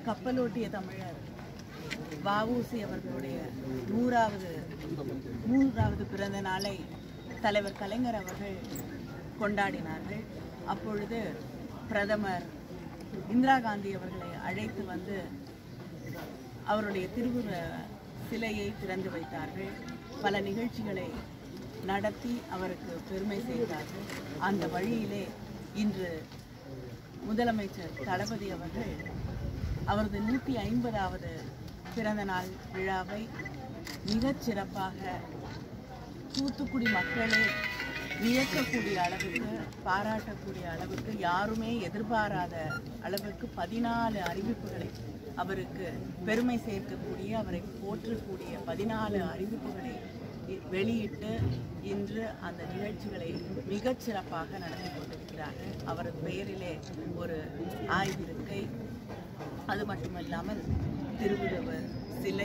கப்பலோட்டிய தமிழர் வஉசி அவர்களுடைய நூறாவது நூறாவது பிறந்த நாளை தலைவர் கலைஞர் அவர்கள் கொண்டாடினார்கள் அப்பொழுது பிரதமர் இந்திரா காந்தி அவர்களை அழைத்து வந்து அவருடைய திருவுர சிலையை திறந்து வைத்தார்கள் பல நிகழ்ச்சிகளை நடத்தி அவருக்கு பெருமை சேர்த்தார்கள் அந்த வழியிலே இன்று முதலமைச்சர் தளபதி அவர்கள் அவரது நூற்றி ஐம்பதாவது பிறந்த நாள் விழாவை மிகச் சிறப்பாக தூத்துக்குடி மக்களே வியக்கக்கூடிய அளவுக்கு பாராட்டக்கூடிய அளவுக்கு யாருமே எதிர்பாராத அளவுக்கு பதினாலு அறிவிப்புகளை அவருக்கு பெருமை சேர்க்கக்கூடிய அவரை போற்றக்கூடிய பதினாலு அறிவிப்புகளை இ- வெளியிட்டு இன்று அந்த நிகழ்ச்சிகளை மிகச் சிறப்பாக நடத்தி கொண்டிருக்கிறார்கள் அவரது பெயரிலே ஒரு ஆய்விருக்கை அது மட்டுமல்லாமல் திருவுருவர் சிலை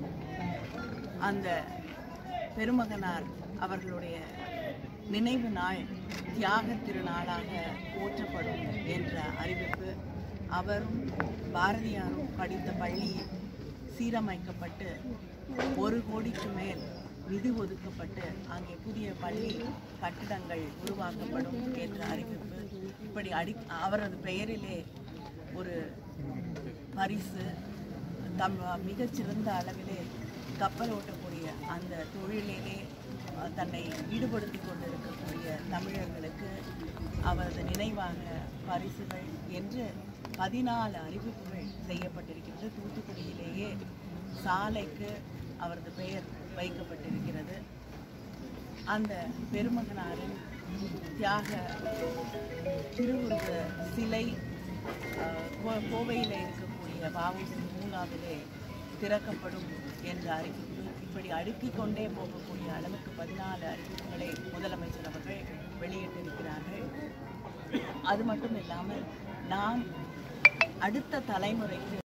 அந்த பெருமகனார் அவர்களுடைய நினைவு நாள் தியாக திருநாளாக போற்றப்படும் என்ற அறிவிப்பு அவரும் பாரதியாரும் படித்த பள்ளி சீரமைக்கப்பட்டு ஒரு கோடிக்கு மேல் நிதி ஒதுக்கப்பட்டு அங்கே புதிய பள்ளி கட்டிடங்கள் உருவாக்கப்படும் என்ற அறிவிப்பு இப்படி அடி அவரது பெயரிலே ஒரு பரிசு தம் மிகச்சிறந்த அளவிலே கப்பல் ஓட்டக்கூடிய அந்த தொழிலிலே அஹ், தன்னை ஈடுபடுத்தி கொண்டிருக்கக்கூடிய தமிழர்களுக்கு அவரது நினைவாக பரிசுகள் என்று பதினாலு அறிவிப்புகள் செய்யப்பட்டிருக்கிறது தூத்துக்குடியிலேயே சாலைக்கு அவரது பெயர் வைக்கப்பட்டிருக்கிறது அந்த பெருமகனாரின் தியாக திருவுருவ சிலை அஹ், கோ- கோவையில் இருக்கக்கூடிய வஉசி பூங்காவிலே திறக்கப்படும் என்ற அறிவிப்பு இப்படி அடுக்கிக் கொண்டே போகக்கூடிய அளவுக்கு பதினாலு அறிவிப்புகளை முதலமைச்சர் அவர்கள் வெளியிட்டிருக்கிறார்கள் அது மட்டும் இல்லாமல் நாம் அடுத்த தலைமுறைக்கு